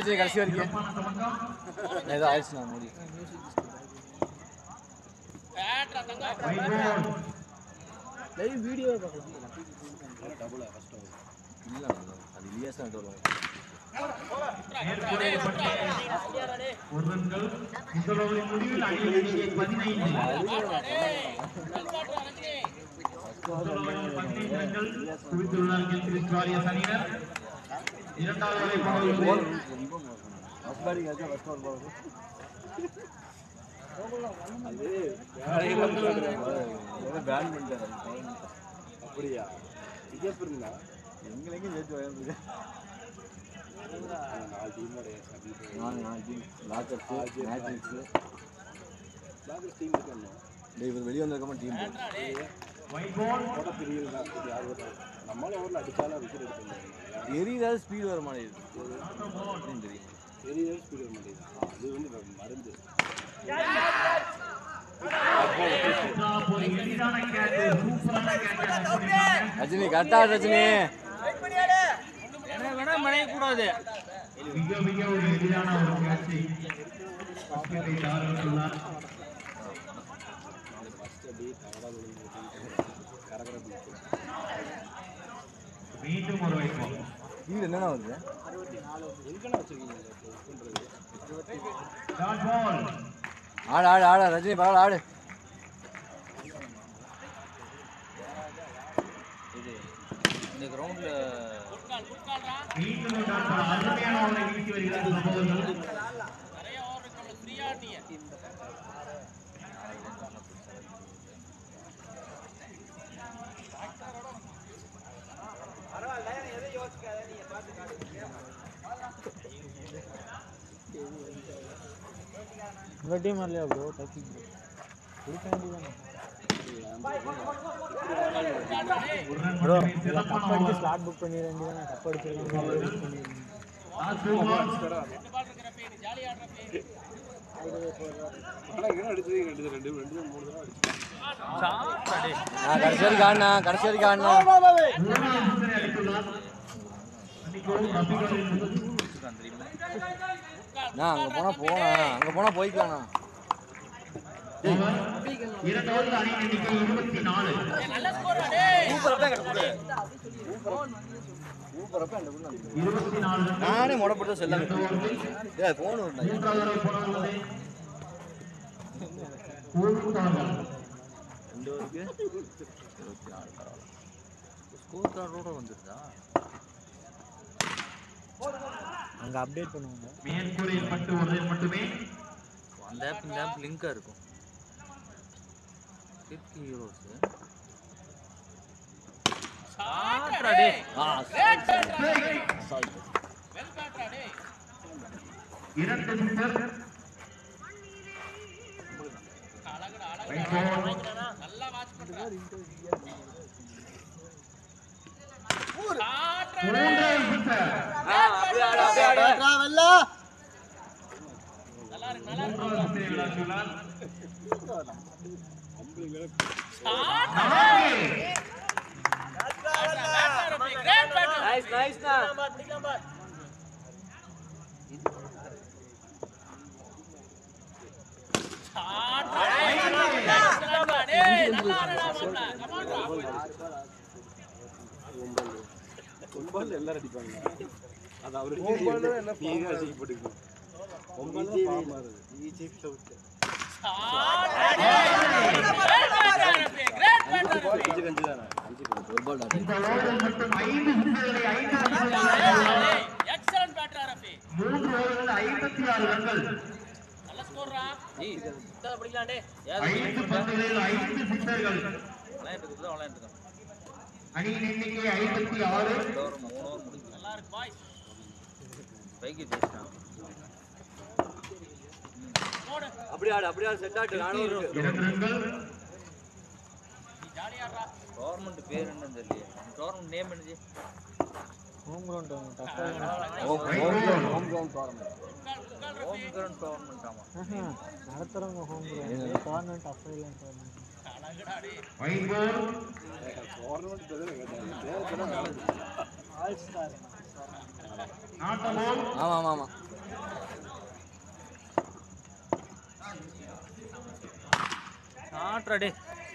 ரஜினி கடைசி வரைக்கும் ஏதோ ஆயிடுச்சு நான் மூடி லைவ் வீடியோ பார்க்கலாம் இல்ல அது இலியாஸ் தான் சொல்லுவாங்க ஒரு ரன்கள் முதல் ஓவரின் முடிவில் அணியின் எண்ணிக்கை பதினைந்து முதல் ஓவரில் பதினைந்து ரன்கள் குவித்துள்ளார்கள் கிறிஸ் வாரியஸ் அணியினர் இரண்டாவது வரை போனவர்கள் பேன் பண்ணிட்டாரு அப்படியா இது எப்படின்னா எங்களுக்கும் சேர்த்து வயது நாலு டீம் நாலு நாலு team lockers matrix lockers team இருக்கணும் டேய் இவர் வெளியே வந்திருக்கமா டீம் ஒயிட் பால் நம்மளால ஓவரில் அடிச்சாலும் விக்கெட் எடுக்க எரியாத ஸ்பீடு வர மாட்டேங்குது தெரியும் எரியாத ஸ்பீடு வர மாட்டேங்குது அது வந்து மருந்து ஒரு எளிதான கேட்ச் சூப்பரான கேட்ச் ரஜினி கரெக்டா ரஜினி மிக மிக ஒரு எளிதான ஒரு கேட்சை விக்கெட்டை தவறவிட்டுள்ளார் மீண்டும் ஒரு ஒயிட் பால் ஸ்பீடு என்னென்ன வருது டாட் பால் ஆடு ஆடு ஆடு ரஜினி பரவாயில்ல ஆடு மீண்டும் ஒரு டாட் பால் அருமையான ஓவரை வீசி வருகிறார் சகோதரர்கள் உங்கள் டீம் இல்லையா ப்ரோ டச்சிங் கொடுக்க வேண்டியதானே ஒரு ரன் ப்ரோ மட்டுமே சிறப்பான கப் அடிச்சு ஓவர் ஸ்லாட் புக் பண்ணிட வேண்டியதானே கப் அடிச்சிருக்காங்க லாஸ்ட் ஓவர் நான் கடைசி வரைக்கும் ஆடினா கடைசி வரைக்கும் ஆடினா மூணாவது சுத்தரை அடித்துள்ளார் மன்னிக்கவும் ரபிகளின் முதல் நான் அங்கே போனால் போனேன் அங்கே போனால் போய்க்கலாம் ஓவர் இரண்டாவது அணியின் எண்ணிக்கை இருபத்தி நாலு இருபத்தி நாலு ரன்கள். நானே முடப்பட்டு செல்ல இரண்டு ஓவரில் ஏ ஃபோன் வருண்ணா மூன்றாவது வரை போனவர்களே கூறுத்தார்கள் ரெண்டு வரைக்கும் இருபத்தி நாலு பரவாயில்ல ஸ்கோர் கார்டோட வந்துருதா அங்கே அப்டேட் பண்ணுவாங்க மேற்கூரையில் பட்டு ஒரு ரன் மட்டுமே அந்த ஆப் இந்த ஆப் லிங்காக இருக்கும் ஃபிஃப்டி ஹீரோஸ் இரண்டு சிக்ஸர் ரைட் பால் மூன்றாவது சிக்ஸர் மூன்றாவது சிக்ஸரை விளாசியுள்ளார் நான்கு ஒன்பது எல்லாரும் அடிப்பாங்க அது அவரு நீங்க அசிங்கப்பட்டுக்கணும் அஞ்சு கஞ்சு தானே அஞ்சு கஞ்சு ஒரு பால் இந்த ஓவரில் மட்டும் ஐந்து சிக்ஸர்களை ஐந்து ரன்கள் மூன்று ஓவர்கள் ஐம்பத்தி ஆறு ரன்கள் ஐந்து பந்துகளில் ஐந்து சிக்ஸர்கள் அணியின் எண்ணிக்கை ஐம்பத்தி ஆறு அப்படி ஆடு அப்படி ஆடு செட் ஆட்டு நானும் இருக்கு இரண்டு ரன்கள் கவர்மெண்ட் பேர் என்னன்னு தெரியல கவர்மெண்ட் நேம் என்னது ஹோம் கிரவுண்ட் டஃப்பாக home ground home ground government home ground government ஆமா நடத்துகிறவங்க ஹோம் கிரவுண்ட் டோர்னமெண்ட் டஃப்பாக இல்லை டோர்னமெண்ட் ஒயிட் பால் கவர்மெண்ட் பேர் கேட்டாங்க நாட் பால் ஆமா ஆமா ஆமா ஆட்ராடே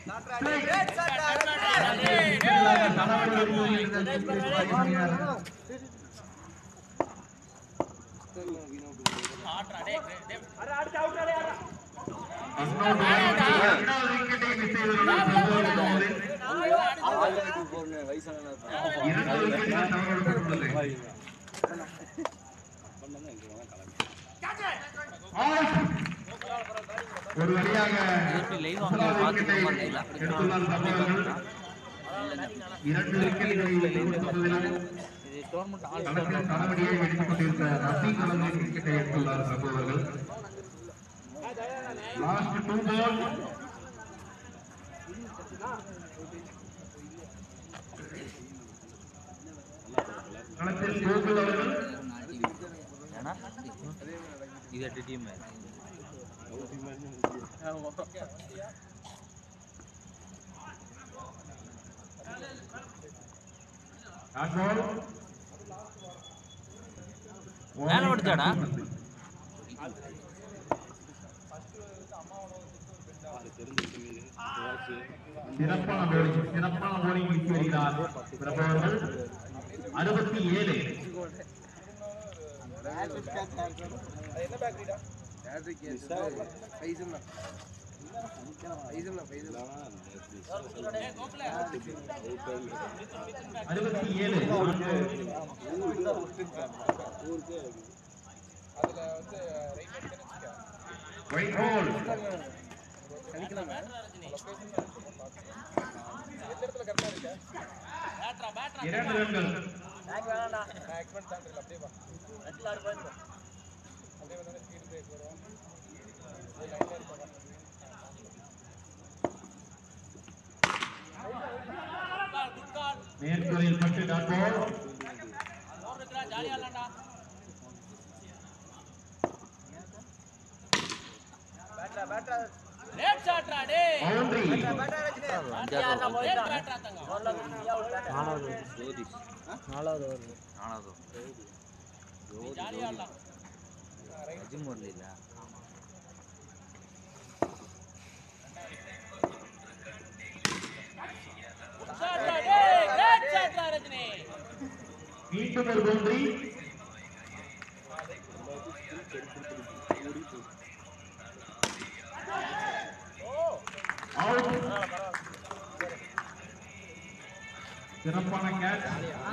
ஒரு வழியாக லைவ் முதலாவது விக்கெட்டை எடுத்துள்ளார் தமிழர்கள் இரண்டு விக்கெட்டுகளை கொடுத்ததிலும் இது டோர்னமெண்ட் ஆல் களத்தில் தளபதியை வெடித்துக் கொண்டிருந்த ரஃபி கலந்து விக்கெட்டை எடுத்துள்ளார் சகோதரர்கள் லாஸ்ட் டூ பால் களத்தில் கோகுல் அவர்கள் ஏன்னா இது எட்டு டீம் லாஸ்ட் பால் மேல ஓடுச்சாடா? சிறப்பான bowling, சிறப்பான bowling வீசி வருகிறார் பிரபு அவர்கள் அறுபத்தி ஏழு அறுபத்தி ஏழு ஒயிட் பால் இரண்டு ரன்கள் மேற்கூரையில் பட்டு டாட் பால் பவுண்டரி நாலாவது நாலாவது வருது நாலாவது அஜிம் வரல இல்ல மீண்டும் ஒரு பவுண்டரி அவுட் சிறப்பான catch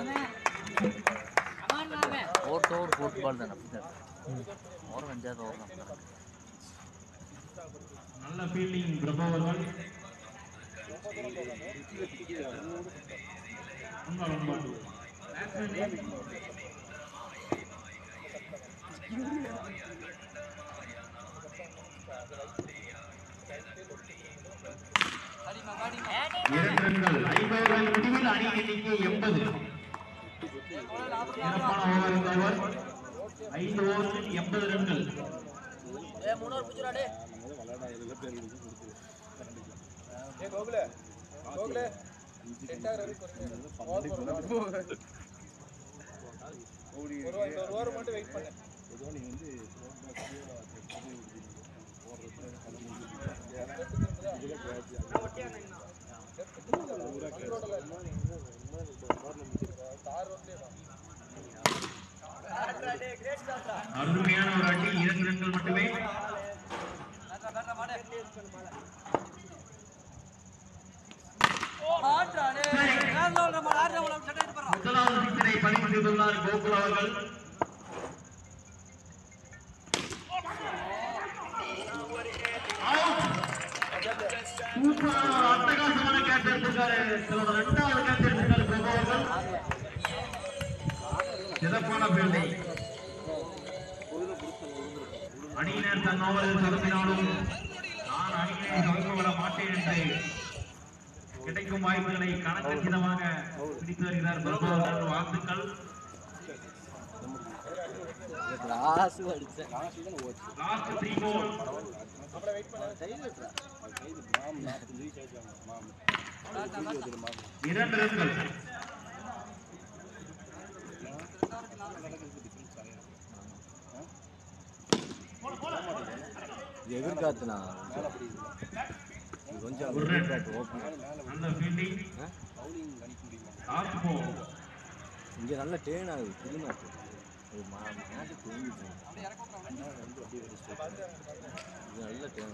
fourth over fourth ball தானே அப்படிதான் ஓவர் அஞ்சாவது ஓவர் தான் நல்ல ஃபீல்டிங் பிரபு அவர்கள் உண்மை, உண்மை. இரண்டு ரன்கள் ஐம்பது ரன் முடிவில் அணி எண்ணிக்கை எண்பது சிறப்பான ஓவர் இந்த ஓவர் ஐந்து ஓவரில் எண்பது ரன்கள் அருமையான ஒரு அடி இரண்டு ரன்கள் மட்டுமே முதலாவது சிக்ஸரை பதிவு செய்துள்ளார் கோகுல் அவர்கள் சூப்பரான ஒரு அட்டகாசமான கேட்ச் எடுத்திருக்காரு தன்னோட ரெண்டாவது கேட்ச் எடுத்திருக்காரு பிரபு அவர்கள் சிறப்பான ஃபீல்டிங் அணியினர் தன் ஓவரில் சதப்பினாலும் நான் அணியினை சதக்க விட மாட்டேன் என்று கிடைக்கும் வாய்ப்புகளை கணக்கச்சிதமாக பிடித்து வருகிறார் பிரபு அவர்கள் வாழ்த்துக்கள் லாஸ்ட் அடிச்சேன் லாஸ்ட் த்ரீ கோல் இரண்டு ரன்கள் எதிர்காத்துனா கொஞ்சம் ஒரு run. ஓப்பன் நல்ல ஃபீல்டிங் லாஸ்ட் பால் இங்கே நல்ல டேர்ன் ஆகுது திருநாட்டு ஒரு மா மேட்ச் தேங்கிட்டு இது நல்ல டேர்ன்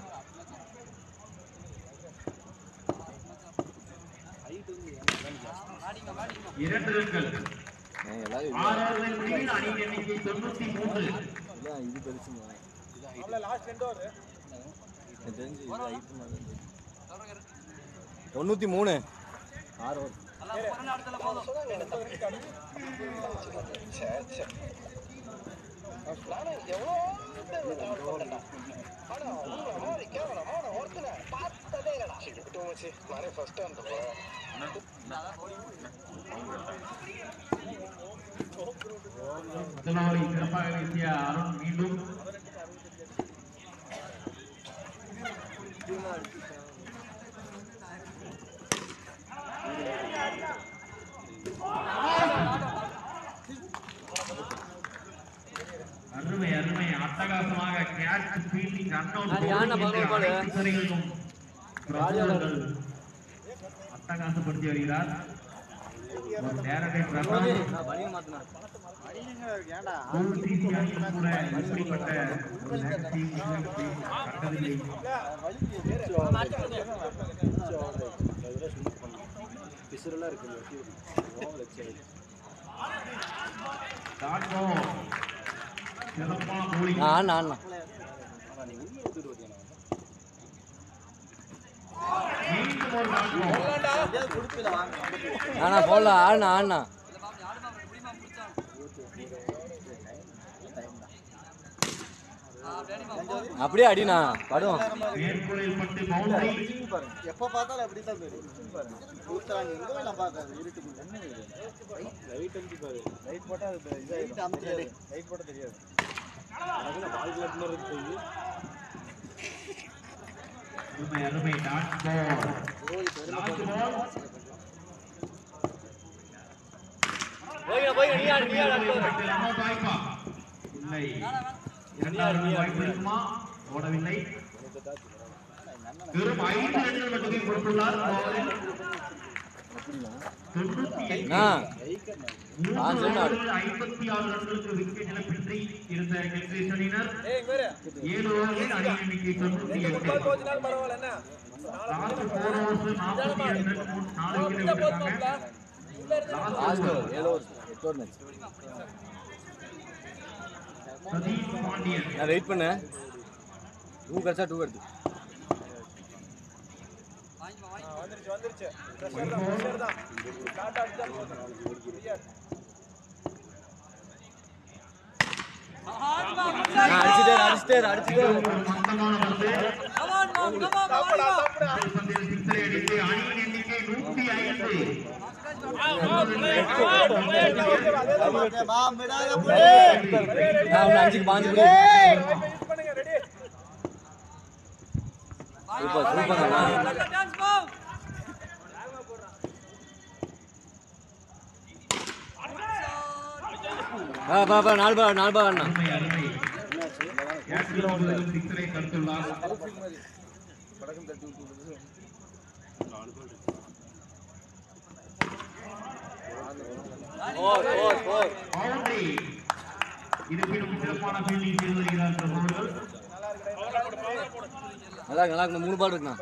இரண்டு ரன்கள் நான் எல்லாரும் ஆறாவது முடிவில் அணி எண்ணிக்கை தொண்ணூத்தி மூன்று இதான் இது பெருசுங்க எனக்கு தெரிஞ்சு இது ஹைட்டு மாதிரி தொண்ணூற்றி மூணு ஆறு ஓவர் முதலாளி சிறப்பாக வீசிய அருண் மீண்டும் அருமை அருமை அட்டகாசமாக கேட்ச் ஃபீல்டிங் ரன் அவுட் துறைகளிலும் பிரபுவர்கள் அட்டகாசப்படுத்தி வருகிறார் ஒரு நேரத்தை பிரபலம் நான் பனியை மாற்றினேன் OCC அணியில் கூட இப்படிப்பட்ட ஒரு நேர்த்தி நிகழ்ச்சி கண்டதில்லை. பிசுரெல்லாம் இருக்கு ஓவர் வச்சு டாட் பால். சிறப்பான bowling. நான் நான் மீண்டும் ஒரு டாட் பால். நானா போடல ஆடுனா ஆடுனா அப்படியே அடிண்ணா படும் மேற்கூரையில் பட்டு பவுண்டரி எப்போ பார்த்தாலும் அப்படி தான் தெரியும் ஊத்துறாங்க எங்க நான் பார்த்தேன் இருட்டுக்குள்ள லைட் அடிச்சு பாரு லைட் போட்டா அது லைட் அமுச்சு லைட் போட்டா தெரியாது பால் கிளப் மாதிரி இருக்கு அருமை அருமை டாட் பால். Last ball. பட்டு ரன் அவுட் வாய்ப்பா? இல்லை இரண்டாவது வாய்ப்பு இருக்குமா ஓடவில்லை வெறும் ஐந்து ரன்கள் மட்டுமே கொடுத்துள்ளார் ஓவரில். தொண்ணூத்தி எட்டு. ஆ மூன்று ஆ, சரி, நாடு. ஓவர்களில் ஐம்பத்தி ஆறு ரன்களுக்கு விக்கெட் இழப்பின்றி இருந்த கிரிக்கெட் அணியினர் ஏழு ஓவரில் அணி எண்ணிக்கை தொண்ணூத்தி எட்டு லாஸ்ட் ஃபோர் ஓவர்ஸ் நாற்பத்தி இரண்டு ரன் மூணு- நாலு விக்கெட் எடுத்திருக்காங்க லாஸ்ட் லாஸ்ட் ஓவர் ஏழு ஓவர் எட்டு ஓவர் மேட்ச் சதீஷ் பாண்டியன் நான் வெயிட் பண்ணேன் டூ கிடைச்சா டூ எடுத்து நான் அடிச்சுட்டே அடிச்சுட்டே அடிச்சுட்டே ஒரு மந்தமான பந்து முதல் பந்தில் சிக்ஸரை அடித்து அணியின் எண்ணிக்கை நூத்தி ஐந்து நான் ஒன்று அஞ்சுக்கு பாஞ்சு புடி சூப்பர் சூப்பர் அண்ணா ஆ பா பா நாலு பா நாலு பா அண்ணா அருமை அருமை கேப்டன் முதலில் சிக்ஸரை தடுத்துள்ளார் பவுண்டரி இருப்பினும் சிறப்பான ஃபீல்டிங் செய்து வருகிறார் பிரபுவர்கள் நல்லா இருக்கு நல்லா இருக்கு மூணு பால் இருக்குண்ணா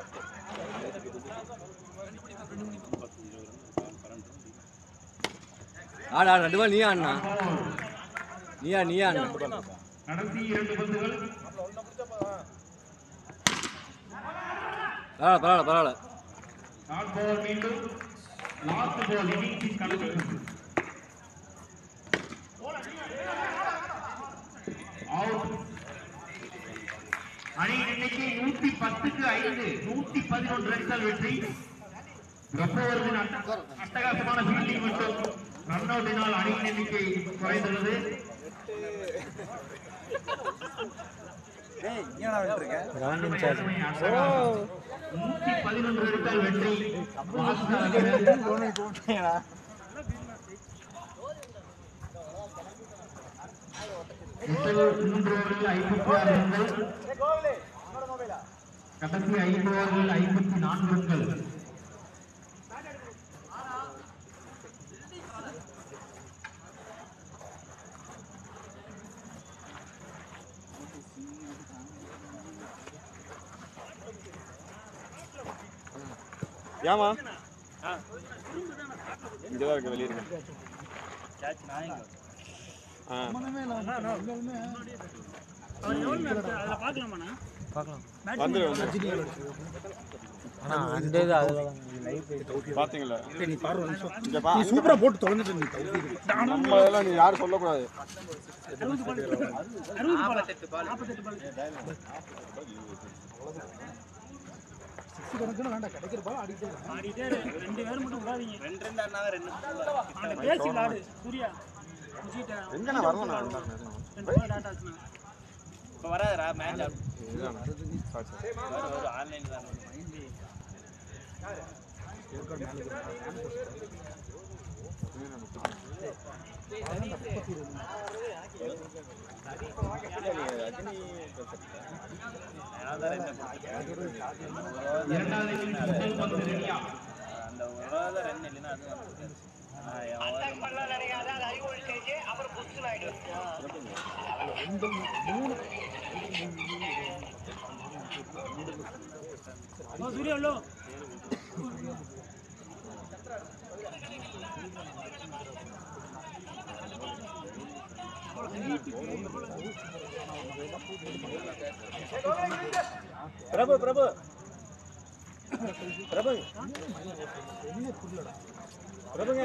ஆடு ஆடு ரெண்டு பால் நீ ஆடுண்ணா நீயா நீயா ஆடுண்ணா கடைசி இரண்டு பந்துகள் பரவாயில்ல பரவாயில்ல பரவாயில்ல டாட் பால் மீண்டும் லாஸ்ட் பால் இன்னிங்ஸின் கடைசி பந்து அவுட் அணியின் எண்ணிக்கை நூத்தி பத்துக்கு ஐந்து நூத்தி பதினொன்று ரன்கள் வெற்றி பிரபோவர்களின் அட்ட- அட்டகாசமான ஃபீல்டிங் மற்றும் ரன் அவுட்டினால் அணியின் எண்ணிக்கை குறைந்துள்ளது ரவுண்ட் இன்சார்ஜ் அருமை, அட்டகாசம். நூத்தி பதினொன்று ரன்கள் வெற்றி பாஸ்கர் அணியினர் முதல் மூன்று ஓவரில் ஐம்பத்தி ஆறு ரன்கள் கடைசி ஐந்து ஓவர்கள் ஐம்பத்தி நான்கு ரன்கள் ஏமா இங்கே தான் இருக்கு வெளியே இருக்கு ஆ வந்துரு வந்துரு. ஆனா அந்த இது அதுல தான் லைட் பாத்தீங்களா நீ பாரு ஒரு நிமிஷம் இங்க பா நீ சூப்பரா போட்டு தொலைஞ்சிட்டு நீ தௌஃபீக். நம்ம இதெல்லாம் நீ யாரும் சொல்லக்கூடாது சிக்ஸ் கணக்குன்னு வேண்டாம் கிடைக்கிற பால் ஆடிட்டே இரு. ஆடிட்டே இரு. ரெண்டு பேரும் மட்டும் விடாதீங்க ரெண்டு ரெண்டு அண்ணாவே ரெண்டு அந்த பேசி விளாடு சூர்யா முஜிட்ட எங்கண்ணா வரணும் நான் ரெண்டு பால் டாட் ஆச்சுனா இப்போ வராதுடா மேட்ச் இதுதான் சாரி சாரி ஒரு ஆன்லைன் தான் இரண்டாவது இன்னிங்ஸ் முதல் பந்து ரெடியா அந்த ஒரு ரூபா ரன் இல்லைன்னா அது வந்து ஓ சூர்யா உள்ளோ பிரபு பிரபு பிரபு பிரபுங்க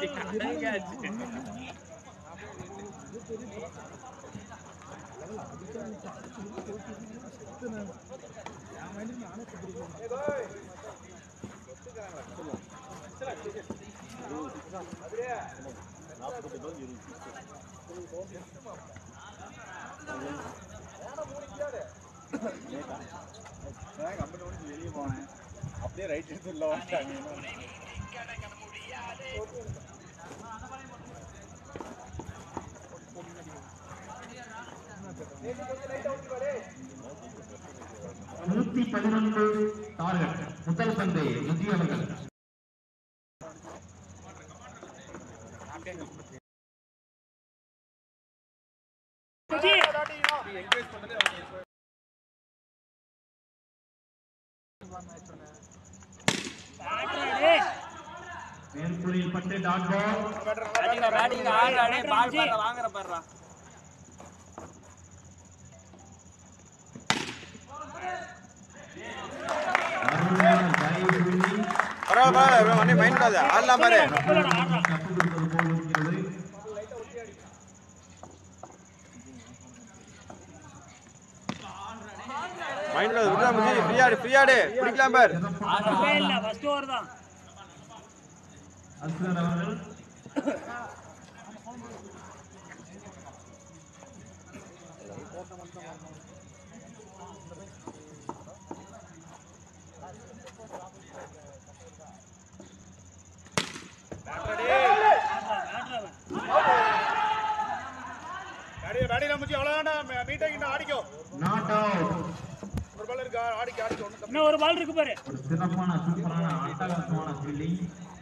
வெளியே போனேன் அப்படியே ரைட் எடுத்து உள்ள வந்துட்டாங்க நூத்தி பதினொன்று டார்கெட் முதல் பந்து முஜி அவர்கள் முஜி ஆட்ரா டேய் மேற்கூறில் பட்டு டாட் பால் பேட்டிங் பேட்டிங் ஆடுறா டேய் பால் பாடுறா வாங்குற பாடுறா அருமையான dive fielding. பரவாயில்ல பரவாயில்ல மணி மைண்ட் பண்ணாத ஆடலாம் பாரு கப்பலோட ஆடுறா தப்பு கொடுப்பது போல் இருக்கிறது மைண்ட் பண்ணாத விட்றா முஜி ஃப்ரீயாடு ஃப்ரீயாடு பிடிக்கலாம் பார் தப்பே இல்ல ஃபர்ஸ்ட் ஓவர் தான் அஸ்லர் அவர்கள் ஆடுறா பேட்டிங் பேட்டிங் முச்சி அவ்வளோதான் மீட்டிங் ஆடிக்கோ நாட் அவுட் ஒரு பால் இருக்கா ஆடிக்கோ ஆடிக்கோ ஒன்றும் இன்னும் ஒரு பால் இருக்கு பாரு ஒரு சிறப்பான சூப்பரான அட்டகாசமான ஃபீல்டிங்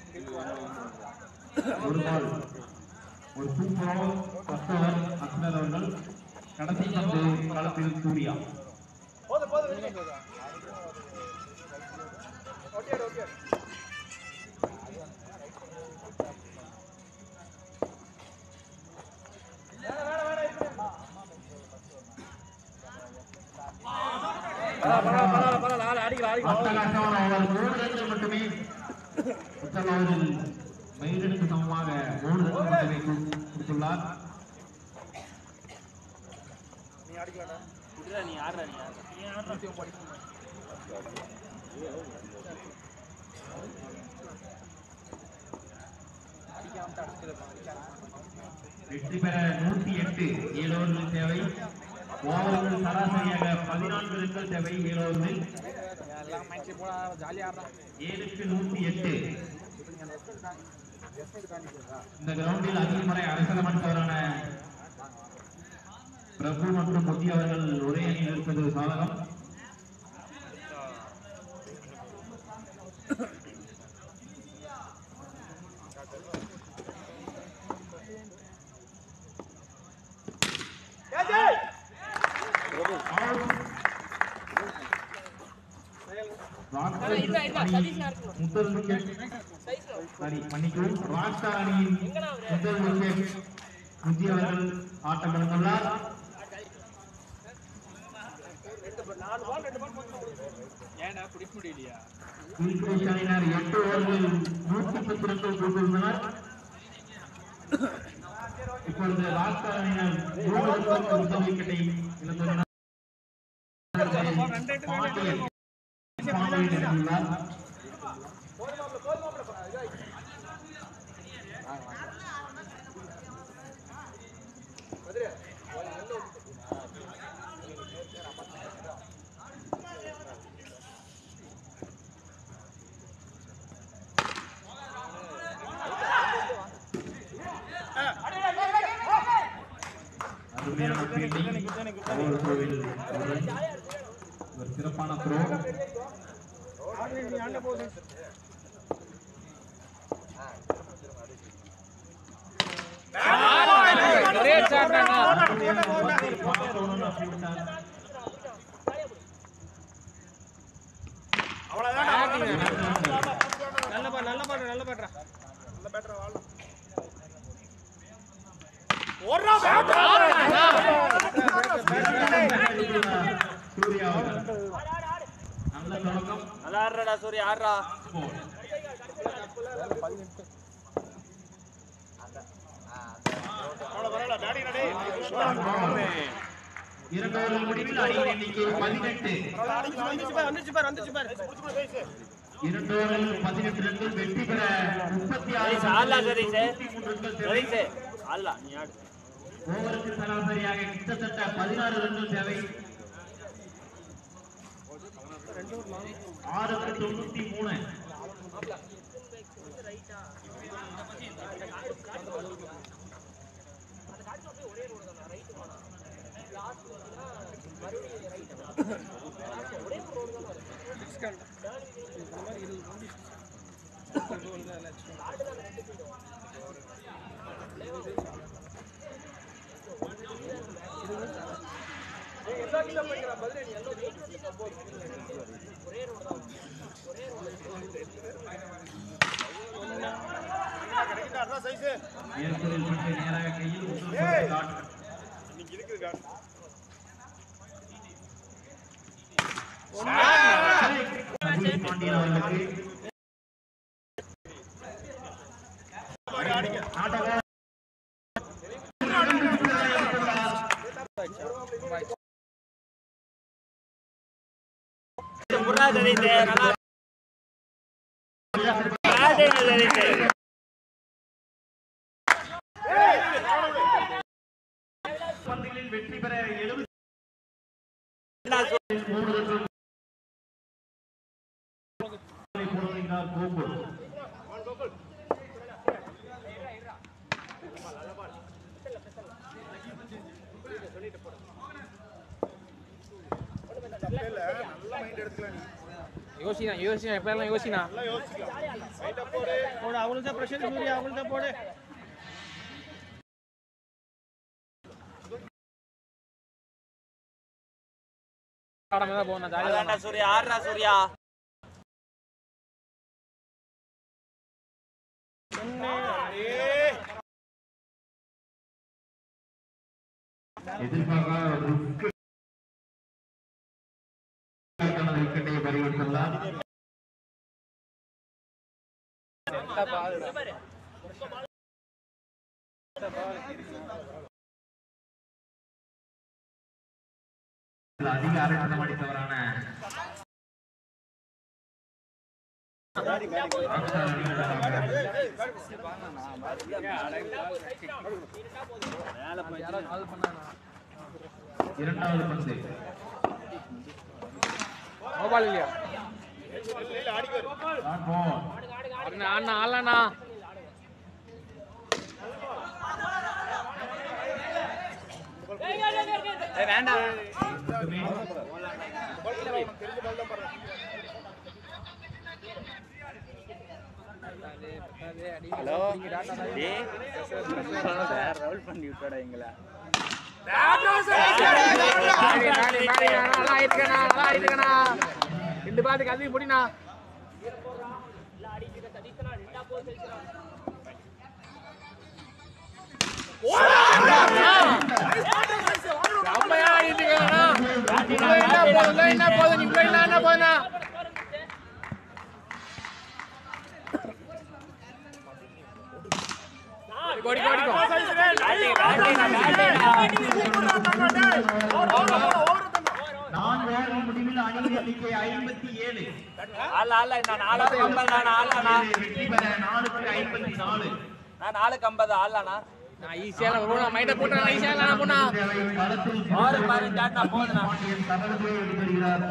ஒரு பால் ஒரு சூப்பரோ கஸ்டவர் அஸ்லர் அவர்கள் கடைசி பந்து களத்தில் சூர்யா போதும் போதும் ஓகே ஓகே அட்டகாசமான ஓவர் மூணு ரன்கள் மட்டுமே முதல் ஓவரில் மைடனுக்கு சமமாக மூணு ரன்கள் மட்டுமே கு- கொடுத்துள்ளார் நீ ஆடிக்கலாம்டா நீ ஆடுறா வெற்றி பெற நூத்தி எட்டு ஏழு ஓவர்கள் தேவை ஓவர்கள் சராசரியாக பதினான்கு ரன்கள் தேவை ஏழு ஓவரில் ஏழுக்கு நூத்தி எட்டு இந்த கிரவுண்டில் அதிக முறை அரசியல் மன்றவரான பிரபு மற்றும் முத்தி அவர்கள் ஒரே அணியில் இருப்பது சாதகம் முதல் விக்கெட் சரி மன்னிக்கவும் ராஷ்டிரா அணியின் முதல் விக்கெட் விஜய் அவர்கள் ஆட்டம் இழந்துள்ளார் இங்கிலீஷ் அணியினர் எட்டு ஓவர்களில் நூற்றி பத்து ரன்கள் கொண்டிருந்தனர் இப்பொழுது ராஷ்டிரா அணியினர் மூன்று ரன்களுக்கு முதல் விக்கெட்டை இழந்துள்ளனர் பாண்டியன் பாண்டியன் இறங்கியுள்ளார் அருமையான fielding. Over throw வில் ஒரு run. ஒரு சிறப்பான த்ரோ நல்ல பாடு நல்ல பாடு நல்ல பாடுறா சூர்யா அவர்கள். நல்ல தொடக்கம் நல்லா ஆடுறா சூரிய ஆடுறா Four. இரண்டு ஓவர்கள் முடிவில் அணியின் எண்ணிக்கை பதினெட்டு வந்துச்சு பாரு வந்துச்சு பாரு வந்துச்சு பாரு இரண்டு ஓவர்கள் பதினெட்டு ரன்கள் வெற்றி பெற முப்பத்தி ஆறு ஆடலாம் சரி சார் முப்பத்தி மூன்று ரன்கள் சரி தேவை சார் ஆடலாம் நீ ஆடு ஓவருக்கு சராசரியாக கிட்டத்தட்ட பதினாறு ரன்கள் தேவை ஆறுக்கு தொண்ணூத்தி மூணு ஏற்பதில் பற்றி நேராக கையில் ஒன்று டாட் சதீஷ் பாண்டியன் அவர்களுக்கு ஆட்டக்காரர் புறா தெரியுது நல்லா ஆடுங்க தெரியுது பந்துகளில் வெற்றி பெற எழுபத்தி என்ன சூ- மூணு ரன்கள் போடுகிறார் கோகுல் யோசினா யோசினா எப்பெல்லாம் யோசினா போடு அவங்களுக்கு தான் பிரஷர் சூர்யா அவங்களுக்கு தான் போடு ஆடாம தான் போகணும் ஜாலியாக அதான்டா சூர்யா ஆடுறா சூர்யா எதிர்பார்க்காத ஒரு wicket. தனது விக்கெட்டை பறிகொடுத்துள்ளார் அதிக அரசனம் அடித்தவரான ராக்ஸ்டார் அணியினராக இரண்டாவது பந்து மொபைல் இல்லையா Not ball. அண்ணா அண்ணா ஆடலண்ணா மட்டுமே ஹலோ டேய் ரவுல் பண்ணி விட்டடா எங்களை நாடி நாடி ஆடிட்டு இருக்கண்ணா ரெண்டு பாத்துக்கு அதையும் முடிண்ணா செம்மையா ஆடிட்டு இருக்கண்ணா இவ்வளவு என்ன போதும் இவ்வளவு என்ன போதும் இவ்வளவு என்ன என்ன போதுண்ணா கோடி கோடி நான்கு ஓவர் முடிவில் அணியின் எண்ணிக்கை ஐம்பத்தி ஏழு அல்ல அல்ல நான் நாலுக்கு ஐம்பது நான் ஆள்லண்ணா வெற்றி பெற நானூற்றி ஐம்பத்தி நாலு நான் நாலுக்கு ஐம்பது ஆள்லண்ணா நான் ஈஸியா போனா மைண்ட போட்டு நான் ஈஸியா போனா களத்தில் ஆறு பாரு டாட்டா போதுண்ணா பாண்டியன் தகவல்களை வெளிப்படுகிறார்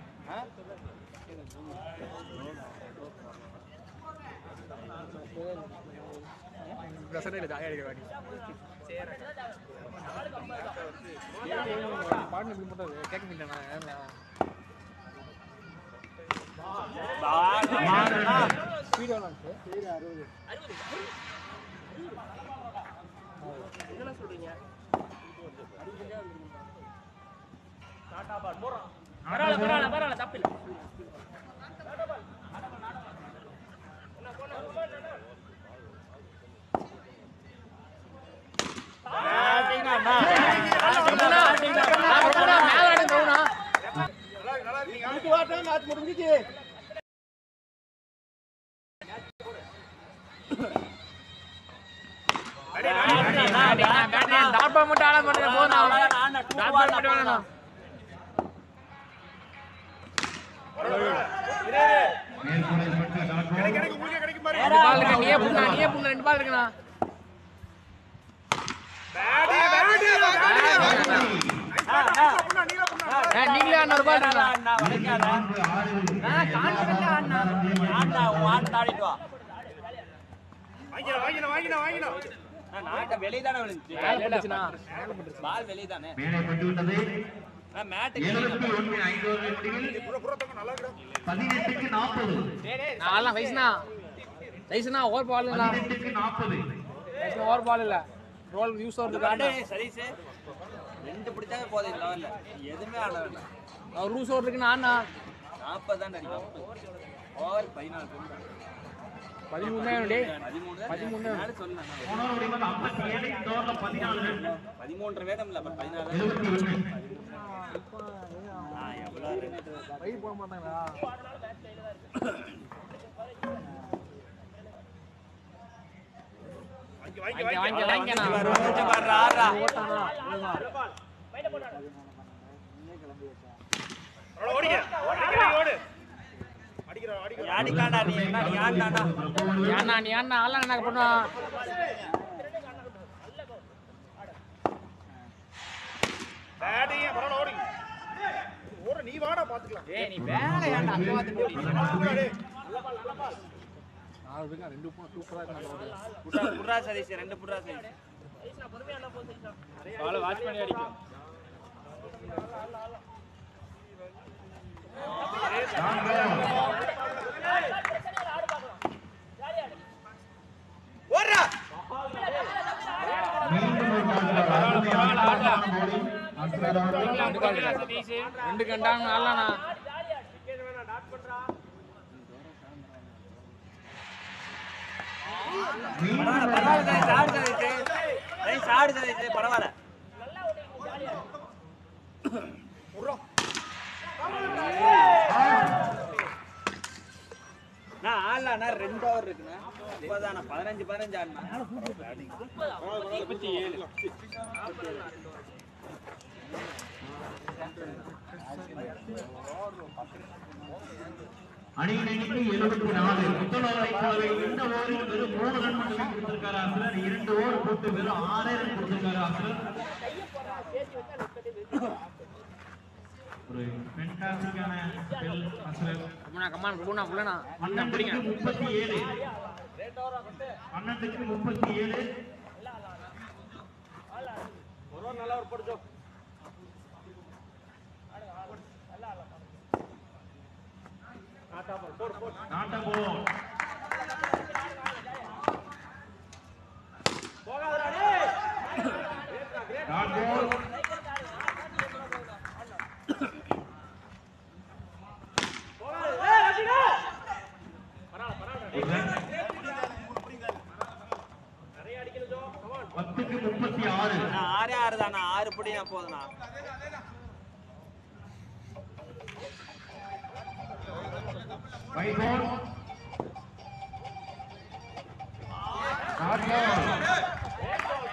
பிரசனை இல்லை ஜாலியாக இருக்க வாடி பாட்டு இப்படி மட்டும் கேட்க மாட்டேன் ஸ்பீட் எவ்வளோ பரவாயில்ல பரவாயில்ல பரவாயில்ல தப்பில்லை மேல ஆடுங்க கவுனா மேட்ச் முடிஞ்சிச்சு டாட் பால் மட்டும் ஆட மாட்டேன் போதும் டாட் பால் மட்டும் வேணும் மேற்கொள்ள பெற்ற டாட் பால் ரெண்டு பால் இருக்கு நீயே புண்ணா நீயே புண்ணா ரெண்டு பால் இருக்குண்ணா ஏ, நீங்களே ஆடின ஒரு பால் இருக்குண்ணா நான்கு ஆறு வெளியே தானே விழுந்துச்சு மேல போட்டுச்சுண்ணா பால் வெளியே தானே மேலே பட்டுவிட்டது மேட்டுக்கு எழுபத்தி ஒன்று ஐந்து ஓவர் முடிவில் பதினெட்டுக்கு நாற்பது நான்லாம் வயசுண்ணா வயசுண்ணா ஓவர் பால் இல்லைண்ணா பதினெட்டுக்கு நாற்பது வயசுனா ஓவர் பால் இல்லை ரோல் யூஸ் ஆகுறது சதீஷ் ரெண்டு பிடிச்சாவே போதும் இந்த லெவலில் எதுவுமே ஆட வேண்டாம் அவர் ரூஸ் ஓவர் இருக்குண்ணா அண்ணா நாற்பது தான் அடிக்கும் ஓவர் பதினாலு ரன் பதிமூணு தான் டேய் பதிமூணு பதிமூணு தான் மேலே சொல்லலாம் போன ஓவர் முடிவில் ஐம்பத்தி ஏழு இந்த ஓவரில் பதினாலு ரன் பதிமூன்று வேடம் இல்லை பட் பதினாலு எழுபத்தி ஒன்று ஆ எவ்வளோ பயிர் போட மாட்டாங்களா வாங்க வாங்க வாங்கண்ணா பாடுறா ஆடுறா ஓட்டானா நீ அடிக்காண்டா நீ என்ன நீ ஆடினாண்டா ஏன்னா நீ அண்ணா ஆளா என்ன பண்ணுவா ஏய் நீ வேலை ஏன்டா அங்க வந்து போடி நாலு பேருக்கு ரெண்டு பூ சூப்பரா இருக்கு புட்ரா புட்ரா சதீஷ் ரெண்டு புட்ரா சதீஷ் பால வாட்ச் பண்ணி அடிக்கும் மீண்டும் ஒரு கால்கள் அருமையான அழகான bowling. அஸ்ரத் அவர்கள் ரெண்டு கண்டாங்க ஆளானா மீண்டும் ஒரு பரவாயில்ல சதீஷ் ஆடு சதீஷ் சதீஷ் ஆடு சதீஷ் பரவாயில்ல நான் ஆடலாண்ணா ரெண்டு ஓவர் இருக்குண்ணா இப்போதான் நான் பதினஞ்சு பதினஞ்சு ஆடினா முப்பத்தி ஏழு அணியின் எண்ணிக்கை எழுபத்தி நாலு முதல் ஓவரை போலவே இந்த ஓவரில் வெறும் மூணு ரன் மட்டுமே கொடுத்திருக்காரு அசுரன் இரண்டு ஓவர் போட்டு வெறும் ஆறே ரன் கொடுத்திருக்காரு அசுரன் ஒரு ஃபென்டாஸ்டிக்கான ஸ்பெல் அசுரன் கம்மனா கம்மான் குபுனா புள்ளனா பன்னெண்டுக்கு முப்பத்தி ஏழு பன்னெண்டுக்கு முப்பத்தி ஏழு நாட்ட போல் டாட் போல் சரியா போகுதுண்ணா White ball. Hard ball.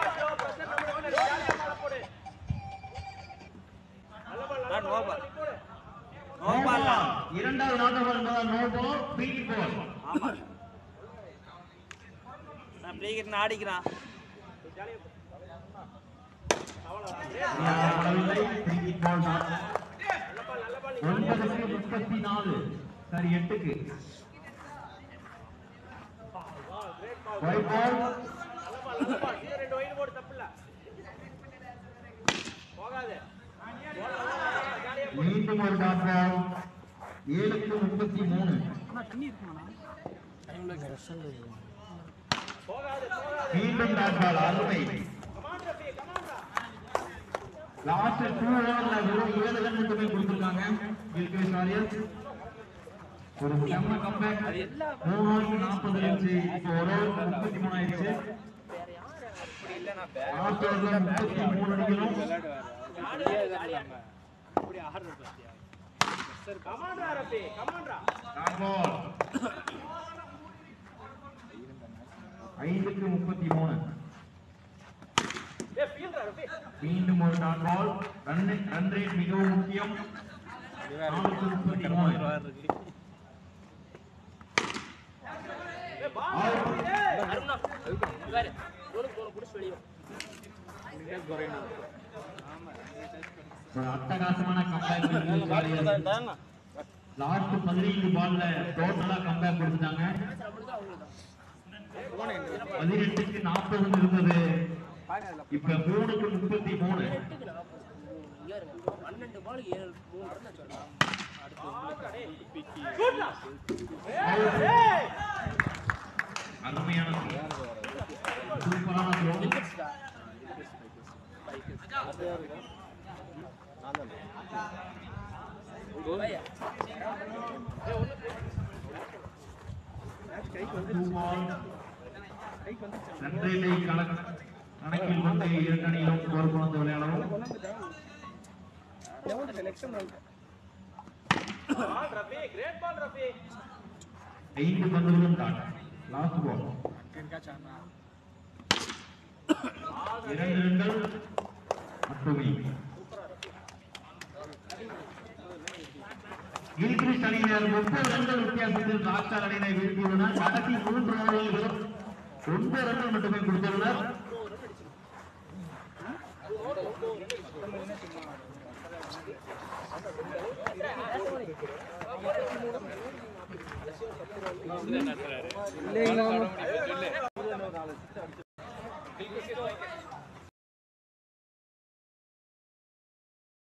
நான் no ball no No ball ball. இரண்டாவது நாட் ஓவர் என்பதால் no ball, free ball. ஆமா நான் பிளேகிட்டு ஆடிக்கிறான் விளையாடப்படவில்லை, free ball not. ஒன்பதுக்கு முப்பத்தி நாலு சரி எட்டுக்கு White ball. மீண்டும் ஒரு டாட் பால் ஏழுக்கு முப்பத்தி மூணு மீண்டும் டாட் பால் அருமை லாஸ்ட் டூ ஓவர்ல வெறும் ஏழு ரன் மட்டுமே கொடுத்திருக்காங்க கில்கிரிஸ் வாரியர்ஸ் ஒரு செம்ம கம்பேக் மூணு ஓவருக்கு நாற்பது ரன்ஸ் இப்போ ஒரு ஓவர் முப்பத்தி மூணு ஆயிடுச்சு லாஸ்ட் ஓவர்ல முப்பத்தி மூணு அடிக்கணும் டாட் பால் ஐந்துக்கு முப்பத்தி மூணு மீண்டும் ஒரு dot ball run run rate மிகவும் முக்கியம் நானூற்று முப்பத்தி மூணு ஒரு அட்டகாசமான கம்பேக் லாஸ்ட் பதினைந்து பால்ல டோட்டலா கம்பேக் கொடுத்துட்டாங்க பதினெட்டுக்கு நாற்பது இருந்தது இப்ப மூணுக்கு முப்பத்தி மூணு அருமையான சூப்பரான throw. Two ball. ரன்ரேட்டை கணக்கு கணக்கில் கொண்டு இரண்டு அணிகளும் ஒரு குழந்தை விளையாடவும் ஐந்து பந்துகளும் தான் லாஸ்ட் பால் இரண்டு ரன்கள் மட்டுமே கில்கிரிஸ்ட் அணியினர் முப்பது ரன்கள் வித்தியாசத்தில் ராக்ஸ்டார் அணியினை வீழ்த்தியுள்ளனர் கடைசி மூன்று ஓவர்களில் வெறும் ஒன்பது ரன்கள் மட்டுமே கொடுத்துள்ளனர்